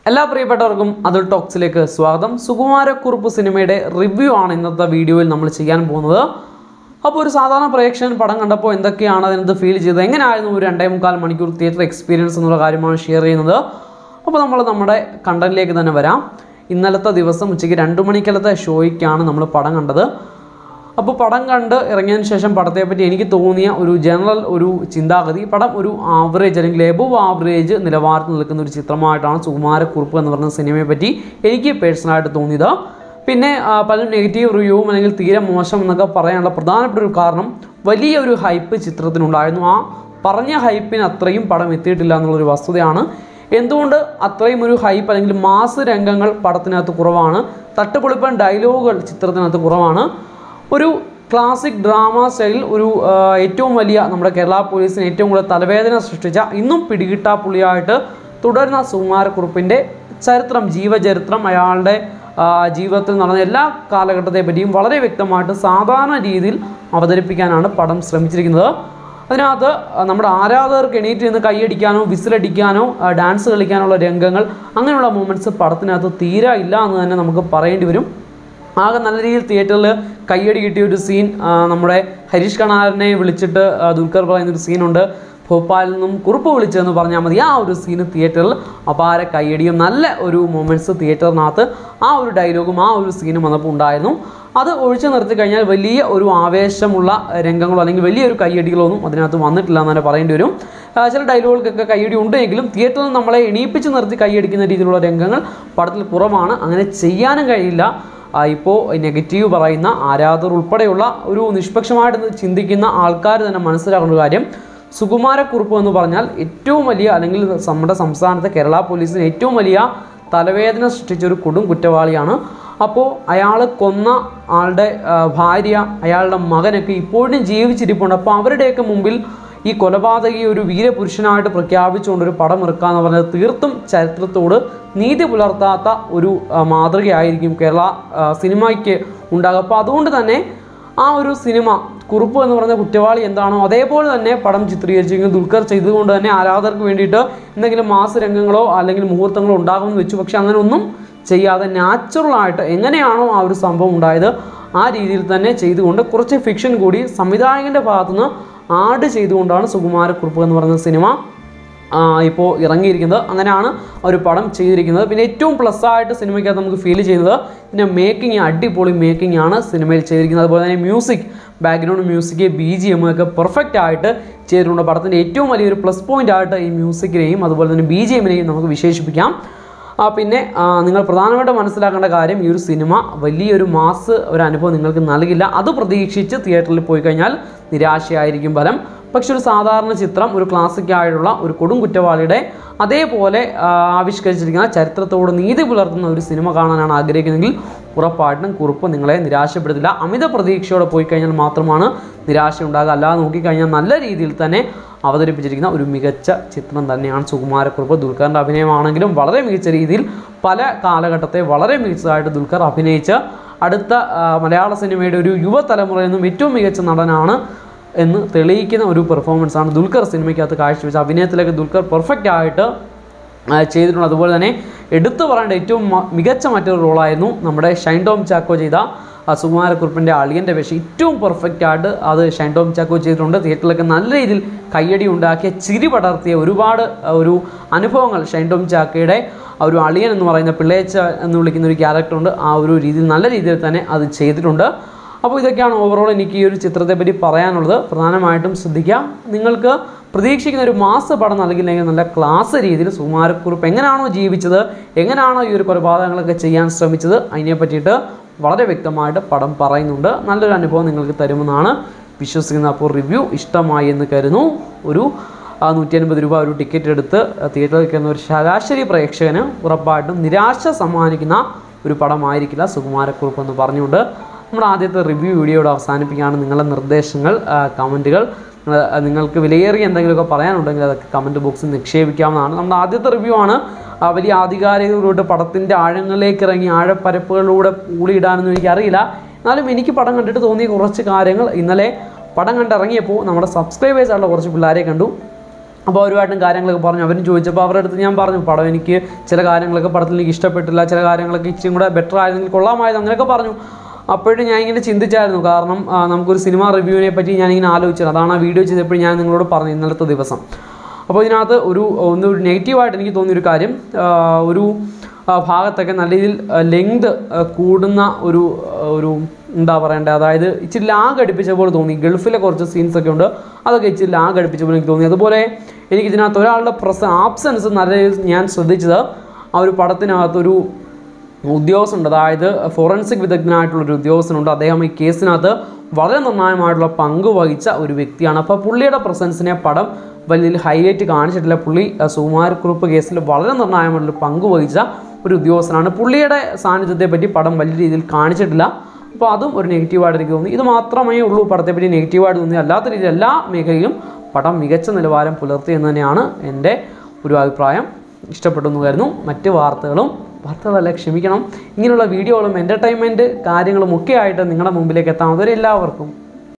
എല്ലാ പ്രിയപ്പെട്ടവർക്കും അതുൽ ടോക്സിലേക്ക് സ്വാഗതം സുകുമാരക്കുറുപ്പ് സിനിമയുടെ റിവ്യൂ ആണ് ഇന്നത്തെ വീഡിയോയിൽ നമ്മൾ ചെയ്യാൻ പോകുന്നത് അപ്പോൾ ഒരു സാധാരണ പ്രേക്ഷകൻ പടം കണ്ടപ്പോൾ എന്തൊക്കെയാണ് അതിനകത്ത് ഫീൽ ചെയ്തത് എങ്ങനെയായിരുന്നു ഒരു രണ്ടേ മുക്കാൽ മണിക്കൂർ തിയേറ്റർ എക്സ്പീരിയൻസ് എന്നുള്ള കാര്യമാണ് ഷെയർ ചെയ്യുന്നത് അപ്പോൾ നമ്മൾ നമ്മുടെ കണ്ടന്റിലേക്ക് തന്നെ വരാം ഇന്നലത്തെ ദിവസം ഉച്ചയ്ക്ക് രണ്ട് മണിക്കലത്തെ ഷോയ്ക്കാണ് നമ്മൾ പടം കണ്ടത് അപ്പോൾ പടം കണ്ട് ഇറങ്ങിയതിന് ശേഷം പടത്തെപ്പറ്റി എനിക്ക് തോന്നിയ ഒരു ജനറൽ ഒരു ചിന്താഗതി പടം ഒരു ആവറേജ് അല്ലെങ്കിൽ എബവ് ആവറേജ് നിലവാരത്തിൽ നിൽക്കുന്ന ഒരു ചിത്രമായിട്ടാണ് സുകുമാരക്കുറുപ്പ് എന്ന് പറയുന്ന സിനിമയെ പറ്റി എനിക്ക് പേഴ്സണലായിട്ട് തോന്നിയത് പിന്നെ ആ, പലരും നെഗറ്റീവ് റിവ്യൂവും അല്ലെങ്കിൽ തീരെ മോശം എന്നൊക്കെ പറയാനുള്ള പ്രധാനപ്പെട്ട ഒരു കാരണം വലിയ ഒരു ഹൈപ്പ് ചിത്രത്തിനുണ്ടായിരുന്നു ആ പറഞ്ഞ ഹൈപ്പിന് അത്രയും പടം എത്തിയിട്ടില്ല എന്നുള്ളൊരു വസ്തുതയാണ് എന്തുകൊണ്ട് അത്രയും ഒരു ഹൈപ്പ് അല്ലെങ്കിൽ മാസ് രംഗങ്ങൾ പടത്തിനകത്ത് കുറവാണ് തട്ടുപൊളിപ്പൻ ഡയലോഗുകൾ ചിത്രത്തിനകത്ത് കുറവാണ് ഒരു ക്ലാസിക് ഡ്രാമ സ്റ്റൈലിൽ ഒരു ആ, ഏറ്റവും വലിയ നമ്മുടെ കേരള പോലീസിന് ഏറ്റവും കൂടുതൽ തലവേദന സൃഷ്ടിച്ച ഇന്നും പിടികിട്ടാ പുള്ളിയായിട്ട് തുടരുന്ന സുകുമാരക്കുറുപ്പിൻ്റെ ചരിത്രം ജീവചരിത്രം അയാളുടെ ആ, ജീവിതത്തിൽ നടന്ന എല്ലാ കാലഘട്ടത്തെ പറ്റിയും വളരെ വ്യക്തമായിട്ട് സാധാരണ രീതിയിൽ അവതരിപ്പിക്കാനാണ് പടം ശ്രമിച്ചിരിക്കുന്നത് അതിനകത്ത് നമ്മുടെ ആരാധകർക്ക് എണീറ്റ് നിന്ന് കൈയടിക്കാനോ വിസിലടിക്കാനോ ആ, ഡാൻസ് കളിക്കാനുള്ള രംഗങ്ങൾ അങ്ങനെയുള്ള മൂമെൻറ്റ്സ് പടത്തിനകത്ത് തീരെ ഇല്ല എന്ന് തന്നെ നമുക്ക് പറയേണ്ടി വരും ആകെ നല്ല രീതിയിൽ തിയേറ്ററിൽ കയ്യടി കിട്ടിയ ഒരു സീൻ ആ, നമ്മുടെ ഹരീഷ് കണാറിനെ വിളിച്ചിട്ട് ആ, ദുൽഖർ പറയുന്നൊരു സീനുണ്ട് ഭോപ്പാലിൽ നിന്നും കുറുപ്പ് വിളിച്ചതെന്ന് പറഞ്ഞാൽ മതി ആ ഒരു സീന് തിയേറ്ററിൽ അപാര കയ്യടിയും നല്ല ഒരു മൊമെൻറ്റ്സ് തിയേറ്ററിനകത്ത് ആ ഒരു ഡയലോഗും ആ ഒരു സീനും വന്നപ്പോൾ ഉണ്ടായിരുന്നു അത് ഒഴിച്ചു നിർത്തി കഴിഞ്ഞാൽ വലിയ ഒരു ആവേശമുള്ള രംഗങ്ങളോ അല്ലെങ്കിൽ വലിയൊരു കയ്യടികളോ ഒന്നും അതിനകത്ത് വന്നിട്ടില്ല എന്ന് തന്നെ പറയേണ്ടി വരും ആ, ചില ഡയലോഗുകൾക്കൊക്കെ കയ്യടി ഉണ്ടെങ്കിലും തിയേറ്ററിൽ നമ്മളെ എണീപ്പിച്ച് നിർത്തി കൈയടിക്കുന്ന രീതിയിലുള്ള രംഗങ്ങൾ പടത്തിൽ കുറവാണ് അങ്ങനെ ചെയ്യാനും കഴിയില്ല ആ, ഇപ്പോൾ നെഗറ്റീവ് പറയുന്ന ആരാധകർ ഉൾപ്പെടെയുള്ള ഒരു നിഷ്പക്ഷമായിട്ട് ചിന്തിക്കുന്ന ആൾക്കാർ തന്നെ മനസ്സിലാക്കേണ്ട ഒരു കാര്യം സുകുമാരക്കുറുപ്പ് എന്ന് പറഞ്ഞാൽ ഏറ്റവും വലിയ അല്ലെങ്കിൽ നമ്മുടെ സംസ്ഥാനത്തെ കേരള പോലീസിന് ഏറ്റവും വലിയ തലവേദന സൃഷ്ടിച്ച ഒരു കൊടും കുറ്റവാളിയാണ് അപ്പോൾ അയാൾ കൊന്ന ആളുടെ ആ, ഭാര്യ അയാളുടെ മകനൊക്കെ ഇപ്പോഴും ജീവിച്ചിരിപ്പുണ്ട് അപ്പോൾ അവരുടെയൊക്കെ മുമ്പിൽ ഈ കൊലപാതകി ഒരു വീരപുരുഷനായിട്ട് പ്രഖ്യാപിച്ചുകൊണ്ട് ഒരു പടം ഇറക്കുക എന്ന് പറഞ്ഞത് തീർത്തും ചരിത്രത്തോട് നീതി പുലർത്താത്ത ഒരു ആ, മാതൃകയായിരിക്കും കേരള ആ, സിനിമയ്ക്ക് ഉണ്ടാകുക അപ്പോൾ അതുകൊണ്ട് തന്നെ ആ ഒരു സിനിമ കുറുപ്പ് എന്ന് പറയുന്ന കുറ്റവാളി എന്താണോ അതേപോലെ തന്നെ പടം ചിത്രീകരിച്ചെങ്കിൽ ദുൽഖർ ചെയ്തുകൊണ്ട് തന്നെ ആരാധകർക്ക് വേണ്ടിയിട്ട് എന്തെങ്കിലും മാസ രംഗങ്ങളോ അല്ലെങ്കിൽ മുഹൂർത്തങ്ങളോ ഉണ്ടാകുമെന്ന് വെച്ചു പക്ഷെ അങ്ങനെ ഒന്നും ചെയ്യാതെ നാച്ചുറലായിട്ട് എങ്ങനെയാണോ ആ ഒരു സംഭവം ഉണ്ടായത് ആ രീതിയിൽ തന്നെ ചെയ്തുകൊണ്ട് കുറച്ച് ഫിക്ഷൻ കൂടി സംവിധായകൻ്റെ ഭാഗത്തുനിന്ന് ആഡ് ചെയ്തുകൊണ്ടാണ് സുകുമാരക്കുറുപ്പ് എന്ന് പറയുന്ന സിനിമ ഇപ്പോൾ ഇറങ്ങിയിരിക്കുന്നത് അങ്ങനെയാണ് ആ ഒരു പടം ചെയ്തിരിക്കുന്നത് പിന്നെ ഏറ്റവും പ്ലസ് ആയിട്ട് സിനിമയ്ക്കകത്ത് നമുക്ക് ഫീൽ ചെയ്യുന്നത് ഇതിൻ്റെ മേക്കിംഗ് അടിപൊളി മേക്കിംഗ് ആണ് സിനിമയിൽ ചെയ്തിരിക്കുന്നത് അതുപോലെ തന്നെ music background music B G M ഒക്കെ പെർഫെക്റ്റ് ആയിട്ട് ചെയ്തിട്ടുണ്ട് പടത്തിൻ്റെ ഏറ്റവും വലിയൊരു പ്ലസ് പോയിന്റ് ആയിട്ട് ഈ മ്യൂസിക്കിനെയും അതുപോലെ തന്നെ ബി ജി എമ്മിനെയും നമുക്ക് വിശേഷിപ്പിക്കാം ആ, പിന്നെ ആ, നിങ്ങൾ പ്രധാനമായിട്ടും മനസ്സിലാക്കേണ്ട കാര്യം ഈ ഒരു സിനിമ വലിയൊരു മാസ് ഒരു അനുഭവം നിങ്ങൾക്ക് നൽകില്ല അത് പ്രതീക്ഷിച്ച് തിയേറ്ററിൽ പോയി കഴിഞ്ഞാൽ നിരാശയായിരിക്കും ഫലം പക്ഷെ ഒരു സാധാരണ ചിത്രം ഒരു ക്ലാസിക് ആയിട്ടുള്ള ഒരു കൊടും കുറ്റവാളിയുടെ അതേപോലെ ആ, ആവിഷ്കരിച്ചിരിക്കുന്ന ചരിത്രത്തോട് നീതി പുലർത്തുന്ന ഒരു സിനിമ കാണാനാണ് ആഗ്രഹിക്കുന്നതെങ്കിൽ ഉറപ്പായിട്ടും കുറിപ്പ് നിങ്ങളെ നിരാശപ്പെടുത്തില്ല അമിത പ്രതീക്ഷയോടെ പോയി കഴിഞ്ഞാൽ മാത്രമാണ് നിരാശ ഉണ്ടാകുക അല്ലാതെ നോക്കിക്കഴിഞ്ഞാൽ നല്ല രീതിയിൽ തന്നെ അവതരിപ്പിച്ചിരിക്കുന്ന ഒരു മികച്ച ചിത്രം തന്നെയാണ് സുകുമാരക്കുറിപ്പ് ദുൽഖറിൻ്റെ അഭിനയമാണെങ്കിലും വളരെ മികച്ച രീതിയിൽ പല കാലഘട്ടത്തെ വളരെ മികച്ചതായിട്ട് ദുൽഖർ അഭിനയിച്ച് അടുത്ത ആ, മലയാള സിനിമയുടെ ഒരു യുവതലമുറയിൽ നിന്നും ഏറ്റവും മികച്ച നടനാണ് എന്ന് തെളിയിക്കുന്ന ഒരു പെർഫോമൻസ് ആണ് ദുൽഖർ സിനിമയ്ക്കകത്ത് കാഴ്ചവെച്ച അഭിനയത്തിലൊക്കെ ദുൽഖർ പെർഫെക്റ്റ് ആയിട്ട് ആ, ചെയ്തിട്ടുണ്ട് അതുപോലെ തന്നെ എടുത്തു പറയേണ്ട ഏറ്റവും മ- മികച്ച മറ്റൊരു റോളായിരുന്നു നമ്മുടെ ഷൈൻ ടോം ചാക്കോ ചെയ്ത ആ സുകുമാരക്കുറിപ്പിൻ്റെ അളിയൻ്റെ വേഷം ഏറ്റവും പെർഫെക്റ്റ് ആയിട്ട് അത് ഷൈൻ ടോം ചാക്കോ ചെയ്തിട്ടുണ്ട് തിയേറ്ററിലൊക്കെ നല്ല രീതിയിൽ കയ്യടി ഉണ്ടാക്കിയ ചിരി പടർത്തിയ ഒരുപാട് ആ, ഒരു അനുഭവങ്ങൾ ഷൈൻ ടോം ചാക്കയുടെ ആ ഒരു അളിയൻ എന്ന് പറയുന്ന പിള്ളേച്ച എന്ന് വിളിക്കുന്ന ഒരു ക്യാരക്ടറുണ്ട് ആ ഒരു രീതിയിൽ നല്ല രീതിയിൽ തന്നെ അത് ചെയ്തിട്ടുണ്ട് അപ്പോൾ ഇതൊക്കെയാണ് ഓവറോൾ എനിക്ക് ഈ ഒരു ചിത്രത്തെ പറ്റി പറയാനുള്ളത് പ്രധാനമായിട്ടും ശ്രദ്ധിക്കുക നിങ്ങൾക്ക് പ്രതീക്ഷിക്കുന്ന ഒരു മാസ പടം നൽകില്ലെങ്കിൽ നല്ല ക്ലാസ് രീതിയിൽ സുമാരക്കുറിപ്പ് എങ്ങനെയാണോ ജീവിച്ചത് എങ്ങനെയാണോ ഈ ഒരു കൊലപാതകങ്ങളൊക്കെ ചെയ്യാൻ ശ്രമിച്ചത് അതിനെ പറ്റിയിട്ട് വളരെ വ്യക്തമായിട്ട് പടം പറയുന്നുണ്ട് നല്ലൊരു അനുഭവം നിങ്ങൾക്ക് തരുമെന്നാണ് വിശ്വസിക്കുന്നത് അപ്പോൾ റിവ്യൂ ഇഷ്ടമായി എന്ന് കരുതുന്നു ഒരു നൂറ്റി അൻപത് രൂപ ഒരു ടിക്കറ്റ് എടുത്ത് തിയേറ്ററിൽ കയറുന്ന ഒരു ശരാശരി പ്രേക്ഷകന് ഉറപ്പായിട്ടും നിരാശ സമ്മാനിക്കുന്ന ഒരു പടമായിരിക്കില്ല സുകുമാരക്കുറിപ്പ് എന്ന് പറഞ്ഞുകൊണ്ട് നമ്മുടെ ആദ്യത്തെ റിവ്യൂ വീഡിയോയുടെ അവസാനിപ്പിക്കുകയാണ് നിങ്ങളുടെ നിർദ്ദേശങ്ങൾ കമൻറ്റുകൾ നിങ്ങൾക്ക് വിലയേറിയ എന്തെങ്കിലുമൊക്കെ പറയാനുണ്ടെങ്കിൽ അതൊക്കെ കമൻറ്റ് ബോക്സിൽ നിക്ഷേപിക്കാവുന്നതാണ് നമ്മുടെ ആദ്യത്തെ റിവ്യൂ ആണ് ആ, വലിയ ആധികാരികതയോട് പടത്തിൻ്റെ ആഴങ്ങളിലേക്ക് ഇറങ്ങി ആഴപ്പരപ്പുകളിലൂടെ ഊളിയിടാനൊന്നും എനിക്കറിയില്ല എന്നാലും എനിക്ക് പടം കണ്ടിട്ട് തോന്നിയ കുറച്ച് കാര്യങ്ങൾ ഇന്നലെ പടം കണ്ടിറങ്ങിയപ്പോൾ നമ്മുടെ സബ്സ്ക്രൈബേഴ്സ് ആയിട്ടുള്ള കുറച്ച് പിള്ളേരെ കണ്ടു അപ്പോൾ അവരുമായിട്ടും കാര്യങ്ങളൊക്കെ പറഞ്ഞു അവരും ചോദിച്ചപ്പോൾ അവരുടെ അടുത്ത് ഞാൻ പറഞ്ഞു പടം എനിക്ക് ചില കാര്യങ്ങളൊക്കെ പടത്തിൽ എനിക്ക് ഇഷ്ടപ്പെട്ടില്ല ചില കാര്യങ്ങളൊക്കെ ഇച്ചിരി കൂടെ ബെറ്റർ ആയിരുന്നെങ്കിൽ കൊള്ളാമായിരുന്നു അങ്ങനെയൊക്കെ പറഞ്ഞു അപ്പോഴും ഞാൻ ഇങ്ങനെ ചിന്തിച്ചായിരുന്നു കാരണം ആ, നമുക്കൊരു സിനിമ റിവ്യൂവിനെ പറ്റി ഞാനിങ്ങനെ ആലോചിച്ചത് അതാണ് ആ വീഡിയോ ചെയ്തപ്പോൾ ഞാൻ നിങ്ങളോട് പറഞ്ഞു ഇന്നലത്തെ ദിവസം അപ്പോൾ ഇതിനകത്ത് ഒരു ഒന്ന് ഒരു നെഗറ്റീവായിട്ട് എനിക്ക് തോന്നിയൊരു കാര്യം ആ, ഒരു ആ, ഭാഗത്തൊക്കെ നല്ല രീതിയിൽ ലെങ്ത് കൂടുന്ന ഒരു ആ, ഒരു എന്താ പറയണ്ടേ അതായത് ഇച്ചിരി ലാഗ് അടുപ്പിച്ച പോലെ തോന്നി ഗൾഫിലെ കുറച്ച് സീൻസ് ഒക്കെ ഉണ്ട് അതൊക്കെ ഇച്ചിരി ലാഗ് അടുപ്പിച്ച പോലെ എനിക്ക് തോന്നി അതുപോലെ എനിക്ക് ഇതിനകത്ത് ഒരാളുടെ പ്രസ ആബ്സെൻസ് നല്ല രീതിയിൽ ഞാൻ ശ്രദ്ധിച്ചത് ആ ഒരു പടത്തിനകത്തൊരു ഉദ്യോഗസ്ഥനുണ്ട് അതായത് ഫോറൻസിക് വിദഗ്ധനായിട്ടുള്ളൊരു ഉദ്യോഗസ്ഥനുണ്ട് അദ്ദേഹം ഈ കേസിനകത്ത് വളരെ നിർണായകമായിട്ടുള്ള പങ്ക് വഹിച്ച ഒരു വ്യക്തിയാണ് അപ്പോൾ പുള്ളിയുടെ പ്രസൻസിനെ പടം വലിയ ഹൈലൈറ്റ് കാണിച്ചിട്ടില്ല പുള്ളി അഹ് സുകുമാരക്കുറുപ്പ് കേസിൽ വളരെ നിർണായകമായിട്ടുള്ള പങ്ക് വഹിച്ച ഒരു ഉദ്യോഗസ്ഥനാണ് പുള്ളിയുടെ സാന്നിധ്യത്തെ പറ്റി പടം വലിയ രീതിയിൽ കാണിച്ചിട്ടില്ല അപ്പോൾ അതും ഒരു നെഗറ്റീവായിട്ട് എനിക്ക് തോന്നി ഇത് മാത്രമേ ഉള്ളൂ പടത്തെപ്പറ്റി നെഗറ്റീവായിട്ട് തോന്നി അല്ലാത്ത രീതിയിൽ എല്ലാ മേഖലയിലും പടം മികച്ച നിലവാരം പുലർത്തി എന്ന് തന്നെയാണ് എൻ്റെ ഒരു അഭിപ്രായം ഇഷ്ടപ്പെട്ടു എന്ന് കരുതുന്നു മറ്റ് വാർത്തകളും വാർത്തകളല്ല ക്ഷമിക്കണം ഇങ്ങനെയുള്ള വീഡിയോകളും എൻ്റർടൈൻമെൻറ്റ് കാര്യങ്ങളും ഒക്കെ ആയിട്ട് നിങ്ങളുടെ മുമ്പിലേക്ക് എത്താം അതുവരെ എല്ലാവർക്കും